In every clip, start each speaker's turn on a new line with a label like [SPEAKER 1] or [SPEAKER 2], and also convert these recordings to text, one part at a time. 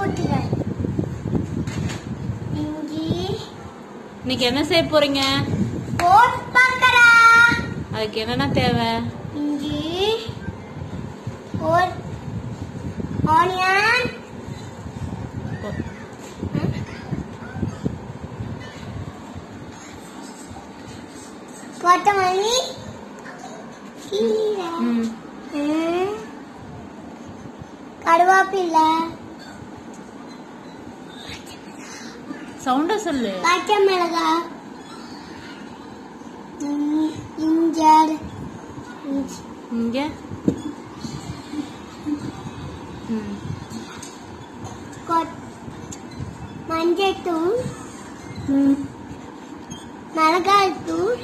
[SPEAKER 1] போட்டுக்கிறேன் இஞ்சி
[SPEAKER 2] இன்னைக்கு என்ன செய்ய போறீங்க
[SPEAKER 1] போட் பார்க்கறா
[SPEAKER 2] அதுக்கு என்னென்ன தேவை
[SPEAKER 1] இஞ்சி ஒரு ஆனியன் கொத்தமல்லி கீரை
[SPEAKER 2] ம்
[SPEAKER 1] ம். கருவேப்பிலை
[SPEAKER 2] சவுண்டா சொல்லு
[SPEAKER 1] பச்சை மிளகாய் ம், இஞ்சர் இஞ்சி
[SPEAKER 2] இங்க ம்
[SPEAKER 1] கொத் மஞ்சத்தூள்
[SPEAKER 2] ம்
[SPEAKER 1] மிளகாய் தூள்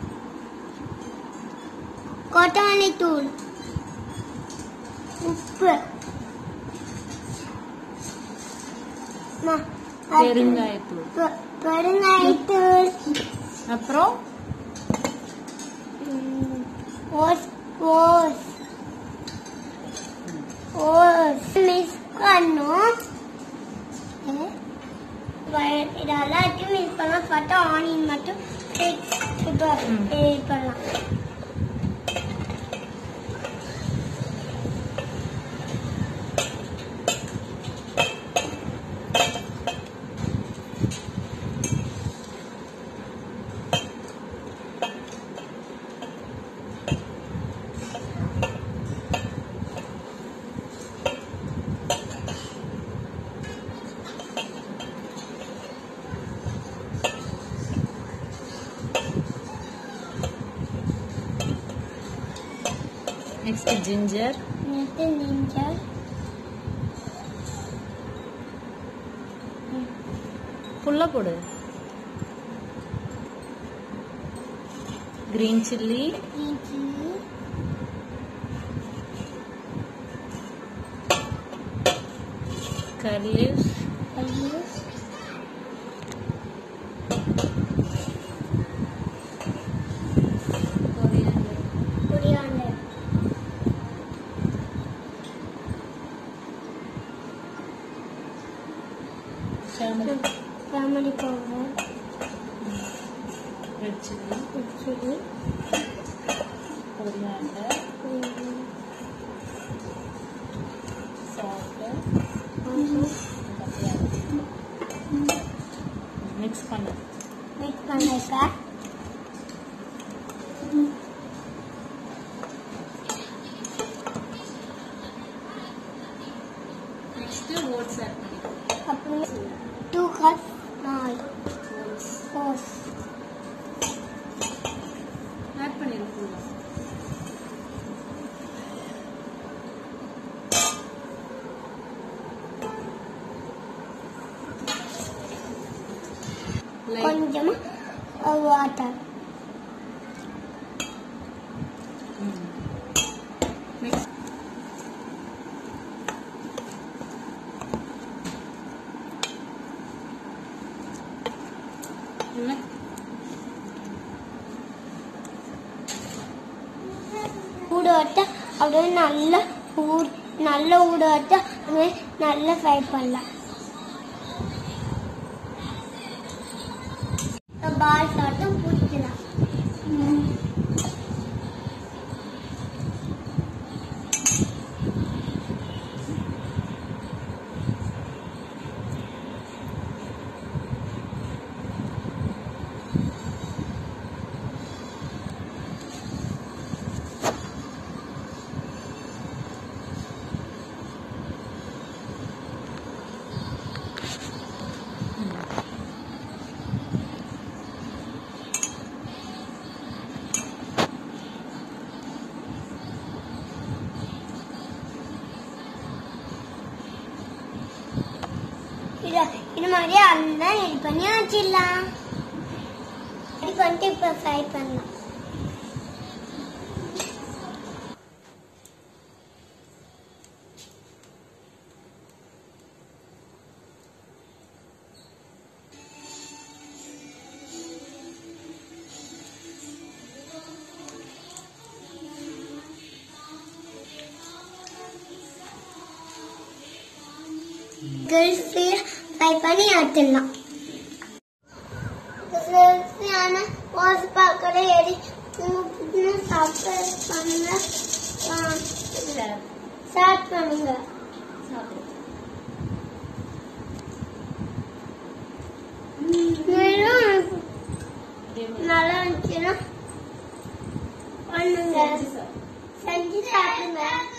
[SPEAKER 1] கொத்தமல்லி தூள் உப்பு ம-
[SPEAKER 2] பெருங்காயத்தூள்
[SPEAKER 1] பெ- பெருங்காயத்தூள்
[SPEAKER 2] அப்புறம்
[SPEAKER 1] ம், ஓஸ் ஓஸ் ஓஸ் மிக்ஸ் பண்ணும் இது வ- இது எல்லாத்தையும் மிக்ஸ் பண்ணலாம் பார்த்தா ஆனியன் மட்டும் இப்போ
[SPEAKER 2] ம்.
[SPEAKER 1] இது பண்ணலாம்
[SPEAKER 2] நெக்ஸ்ட் ஜிஞ்சர்
[SPEAKER 1] நேற்று நெஞ்சல்
[SPEAKER 2] ஃபுல்லா போடு கிரீன் சில்லி
[SPEAKER 1] இஞ்சி
[SPEAKER 2] கரி லீவ்ஸ்
[SPEAKER 1] ஐயோ coriander family powder
[SPEAKER 2] red chilli
[SPEAKER 1] chilli
[SPEAKER 2] coriander salt mix பண்ணு
[SPEAKER 1] மிக்ஸ் பண்ணிருக்கேன்
[SPEAKER 2] நெக்ஸ்ட் ஓட்ஸ் ஆட் பண்ணிக்கோ
[SPEAKER 1] அப்புறம் டூ கப் ஆயில் ஓஸ்
[SPEAKER 2] ஆட் பண்ணிடு ஃபுல்லா லைட்
[SPEAKER 1] கொஞ்சமாக வாட்டர்
[SPEAKER 2] மிக்ஸ்
[SPEAKER 1] ஊட வச்சா அப்படியே நல்லா ஊ நல்லா ஊட வச்சா அப்படியே நல்லா ஃப்ரை பண்ணலாம் பால் சாட்டம் பிடிக்கலாம் இது இது மாதிரி எல்லாம் ரெடி பண்ணி வச்சிடலாம் ரெடி பண்ணிட்டு இப்போ ஃப்ரை பண்ணலாம் கிறிஸ்பியாக ஃப்ரை பண்ணி எடுத்துடலாம் கிறிஸ்பியான ஓசு பார்க்குற எடி இன்னும் சாப்பிட்டு பண்ணுங்க ஸ்டார்ட் பண்ணுங்க மேலும் நல்லா இருந்துச்சுன்னா பண்ணுங்க செஞ்சு சாப்பிடுங்க